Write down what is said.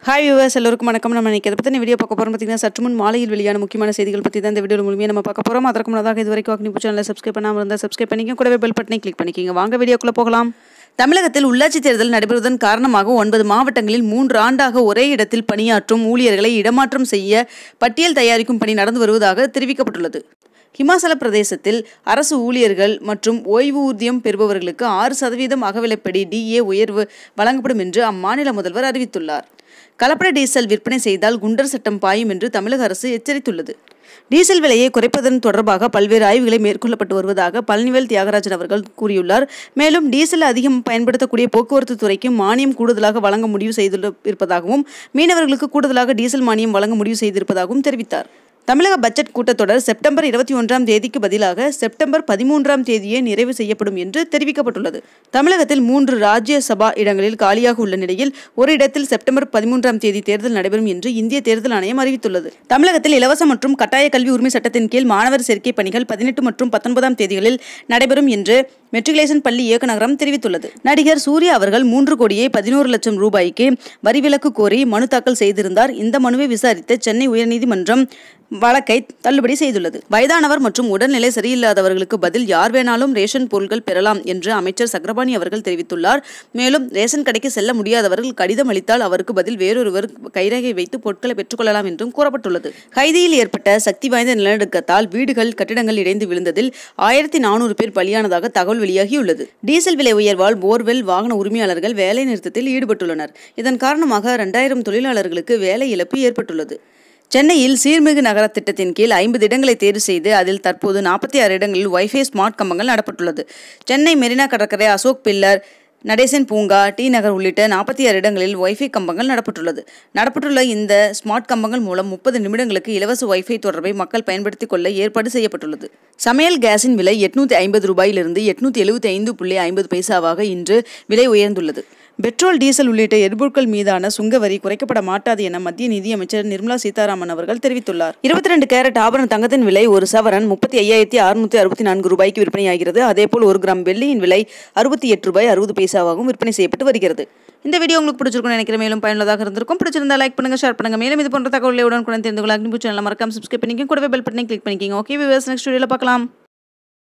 hi viewers எல்லோருக்கும் வணக்கம் நம்ம இன்னைக்கு எதை பற்றி வீடியோ பார்க்க போகிறோம் பார்த்தீங்கன்னா சற்று முன் மாலையில் வெளியான முக்கியமான செய்திகள் பற்றி தான் இந்த வீடியோ முழுமையாக நம்ம பார்க்க போகிறோம் அதற்கு முன்னதாக இது வரைக்கும் அக்னி சேனலை சப்ஸ்கிரைப் பண்ணாமல் இருந்தால் சப்ஸ்கிரைப் பண்ணிக்க கூடவே பெல் பட்டனை கிளிக் பண்ணிக்கிங்க வாங்க வீடியோக்குள்ளே போகலாம் தமிழகத்தில் உள்ளாட்சி தேர்தல் நடைபெறுவதன் காரணமாக ஒன்பது மாவட்டங்களில் மூன்று ஆண்டாக ஒரே இடத்தில் பணியாற்றும் ஊழியர்களை இடமாற்றம் செய்ய பட்டியல் தயாரிக்கும் பணி நடந்து வருவதாக தெரிவிக்கப்பட்டுள்ளது ஹிமாச்சல பிரதேசத்தில் அரசு ஊழியர்கள் மற்றும் ஓய்வூதியம் பெறுபவர்களுக்கு ஆறு சதவீதம் அகவிலைப்படி டிஏ உயர்வு வழங்கப்படும் என்று அம்மாநில முதல்வர் அறிவித்துள்ளார் கலப்பட டீசல் விற்பனை செய்தால் குண்டர் சட்டம் பாயும் என்று தமிழக அரசு எச்சரித்துள்ளது டீசல் விலையை குறைப்பதன் தொடர்பாக பல்வேறு ஆய்வுகளை மேற்கொள்ளப்பட்டு வருவதாக பழனிவேல் தியாகராஜன் அவர்கள் கூறியுள்ளார் மேலும் டீசல் அதிகம் பயன்படுத்தக்கூடிய போக்குவரத்து துறைக்கு மானியம் கூடுதலாக வழங்க முடிவு செய்துள்ள இருப்பதாகவும் மீனவர்களுக்கு கூடுதலாக டீசல் மானியம் வழங்க முடிவு செய்திருப்பதாகவும் தெரிவித்தார் தமிழக பட்ஜெட் கூட்டத்தொடர் செப்டம்பர் இருபத்தி ஒன்றாம் தேதிக்கு பதிலாக செப்டம்பர் பதிமூன்றாம் தேதியே நிறைவு செய்யப்படும் என்று தெரிவிக்கப்பட்டுள்ளது தமிழகத்தில் மூன்று ராஜ்யசபா இடங்களில் காலியாக உள்ள நிலையில் ஒரு இடத்தில் செப்டம்பர் பதிமூன்றாம் தேதி தேர்தல் நடைபெறும் என்று இந்திய தேர்தல் ஆணையம் அறிவித்துள்ளது தமிழகத்தில் இலவச மற்றும் கட்டாய கல்வி உரிமை சட்டத்தின் கீழ் மாணவர் சேர்க்கை பணிகள் பதினெட்டு மற்றும் பத்தொன்பதாம் தேதிகளில் நடைபெறும் என்று மெட்ரிகுலேஷன் பள்ளி இயக்குநரகம் தெரிவித்துள்ளது நடிகர் சூர்யா அவர்கள் மூன்று கோடியே பதினோரு லட்சம் ரூபாய்க்கு வரி விலக்கு கோரி மனு தாக்கல் செய்திருந்தார் இந்த மனுவை விசாரித்த சென்னை உயர்நீதிமன்றம் வழக்கை தள்ளுபடி செய்துள்ளது வயதானவர் மற்றும் உடல்நிலை சரியில்லாதவர்களுக்கு பதில் யார் வேணாலும் ரேஷன் பொருட்கள் பெறலாம் என்று அமைச்சர் சக்கரபாணி அவர்கள் தெரிவித்துள்ளார் மேலும் ரேஷன் கடைக்கு செல்ல முடியாதவர்கள் கடிதம் அளித்தால் அவருக்கு பதில் வேறொருவர் கைரேகை வைத்து பொருட்களை பெற்றுக்கொள்ளலாம் என்றும் கூறப்பட்டுள்ளது கைதியில் ஏற்பட்ட சக்தி வாய்ந்த நிலநடுக்கத்தால் வீடுகள் கட்டிடங்கள் இடைந்து விழுந்ததில் ஆயிரத்தி நானூறு பேர் பலியானதாக தகவல் வெளியாகியுள்ளது டீசல் விலை உயர்வால் போர்வெல் வாகன உரிமையாளர்கள் வேலை நிறுத்தத்தில் ஈடுபட்டுள்ளனர் இதன் காரணமாக இரண்டாயிரம் தொழிலாளர்களுக்கு வேலை இழப்பு ஏற்பட்டுள்ளது சென்னையில் சீர்மிகு நகர திட்டத்தின் கீழ் ஐம்பது இடங்களை தேர்வு செய்து அதில் தற்போது நாற்பத்தி ஆறு இடங்களில் வைஃபை ஸ்மார்ட் கம்பங்கள் நடப்பட்டுள்ளது சென்னை மெரினா கடற்கரை அசோக் பில்லர் நடேசன் பூங்கா டி நகர் உள்ளிட்ட நாற்பத்தி ஆறு இடங்களில் வைஃபை கம்பங்கள் நடப்பட்டுள்ளது நடப்பட்டுள்ள இந்த ஸ்மார்ட் கம்பங்கள் மூலம் முப்பது நிமிடங்களுக்கு இலவச வைஃபை தொடர்பை மக்கள் பயன்படுத்திக் கொள்ள ஏற்பாடு செய்யப்பட்டுள்ளது சமையல் கேஸின் விலை எட்நூத்தி ஐம்பது ரூபாயிலிருந்து எட்நூத்தி எழுபத்தி ஐந்து புள்ளி ஐம்பது பைசாவாக இன்று விலை உயர்ந்துள்ளது பெட்ரோல் டீசல் உள்ளிட்ட எரிபொருட்கள் மீதான சுங்க வரி குறைக்கப்பட மாட்டாது என மத்திய நிதியமைச்சர் நிர்மலா சீதாராமன் அவர்கள் தெரிவித்துள்ளார் இருபத்தி ரெண்டு கேரட் ஆபரண தங்கத்தின் விலை ஒரு சவரன் முப்பத்தி ஐயாயிரத்தி அறுநூத்தி அறுபத்தி நான்கு ரூபாய்க்கு விற்பனையாகிறது அதேபோல் ஒரு கிராம் வெள்ளியின் விலை அறுபத்தி எட்டு ரூபாய் அறுபது பைசாவாகவும் விற்பனை செய்யப்பட்டு வருகிறது இந்த வீடியோ உங்களுக்கு பிடிச்சிருக்கும்னு நினைக்கிற மேலும் பயனுள்ளதாக இருந்திருக்கும் பிடிச்சிருந்தா லைக் பண்ணுங்க ஷேர் பண்ணுங்க மேலும் இது போன்ற தகவலை உடனுக்குடன் தெரிந்து கொள்ள அக்னிபூ சேனல் மறக்காம சப்ஸ்கிரைப் பண்ணிக்கோங்க கூடவே பெல் பட்டனை கிளிக் பண்ணிக்கோங்க ஓகே விவர்ஸ் நெக்ஸ்ட் வீடியோவில் பார்க்கலாம்